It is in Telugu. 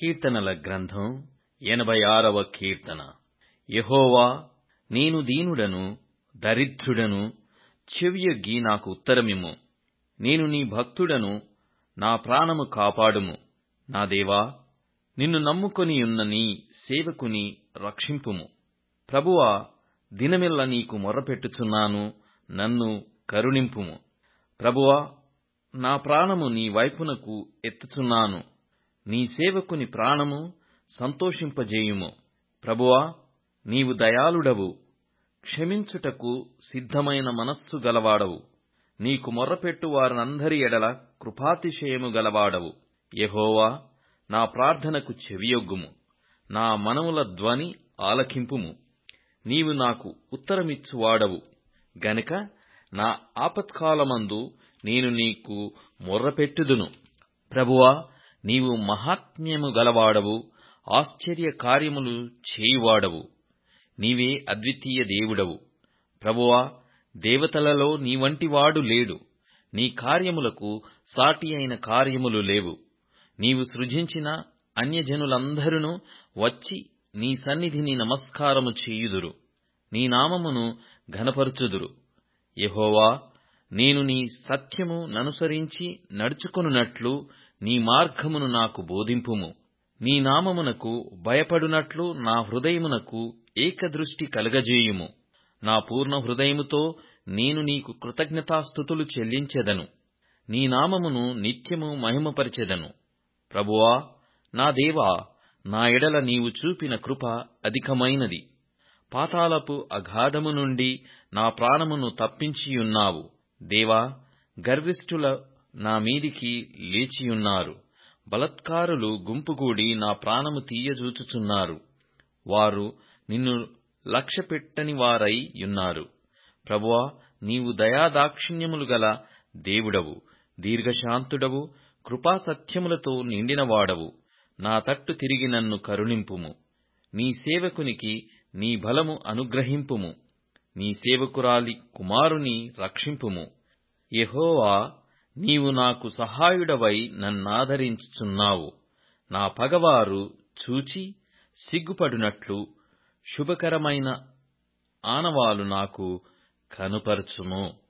కీర్తనల గ్రంథం ఎనభై ఆరవ కీర్తన యెహోవా నేను దీనుడను దరిద్రుడను చెవియొగ్గి నాకు ఉత్తరమిమ్ము నేను నీ భక్తుడను నా ప్రాణము కాపాడుము నా దేవా నిన్ను నమ్ముకొనియున్న నీ సేవకుని రక్షింపుము ప్రభువా దినమెల్ల నీకు మొర్రపెట్టుచున్నాను నన్ను కరుణింపుము ప్రభువా నా ప్రాణము నీ వైపునకు ఎత్తుచున్నాను నీ సేవకుని ప్రాణము సంతోషింపజేయుము ప్రభువా నీవు దయాళుడవు క్షమించుటకు సిద్ధమైన మనస్సు గలవాడవు నీకు మొర్రపెట్టు వారందరి ఎడల కృపాతిశయము గలవాడవు యెహోవా నా ప్రార్థనకు చెవియొగ్గుము నా మనవుల ధ్వని ఆలకింపుము నీవు నాకు ఉత్తరమిచ్చువాడవు గనుక నా ఆపత్కాలమందు నేను నీకు మొర్రపెట్టుదును ప్రభువా నీవు మహాత్మ్యము గలవాడవు ఆశ్చర్య కార్యములు చేయువాడవు నీవే అద్వితీయ దేవుడవు ప్రభువా దేవతలలో నీవంటివాడు లేడు నీ కార్యములకు సాటి అయిన కార్యములు లేవు నీవు సృజించిన అన్యజనులందరును వచ్చి నీ సన్నిధిని నమస్కారము చేయుదురు నీ నామమును ఘనపరచుదురు యెహోవా నేను నీ సత్యము ననుసరించి నడుచుకొనున్నట్లు నీ మార్గమును నాకు బోధింపుము నీ నామమునకు భయపడునట్లు నా హృదయమునకు ఏకదృష్టి కలగజేయుము నా పూర్ణ హృదయముతో నేను నీకు కృతజ్ఞతాస్థుతులు చెల్లించెదను నీ నామమును నిత్యము మహిమపరిచెదను ప్రభువా నా దేవా నా ఎడల నీవు చూపిన కృప అధికమైనది పాతాళపు అగాధము నుండి నా ప్రాణమును తప్పించియున్నావు దేవా గర్విష్ఠుల నా మీదికి లేచియున్నారు బలత్కారులు గుంపుగూడి నా ప్రాణము తీయజూచుచున్నారు వారు నిన్ను లక్ష్యపెట్టని వారై యున్నారు ప్రభువా నీవు దయాదాక్షిణ్యములు గల దేవుడవు దీర్ఘశాంతుడవు కృపాసత్యములతో నిండినవాడవు నా తట్టు తిరిగి నన్ను కరుణింపుము నీ సేవకునికి నీ బలము అనుగ్రహింపుము నీ సేవకురాలి కుమారుని రక్షింపుము యెహోవా నీవు నాకు సహాయుడవై నన్నాదరించుచున్నావు నా పగవారు చూచి సిగ్గుపడునట్లు శుభకరమైన ఆనవాలు నాకు కనుపరచుము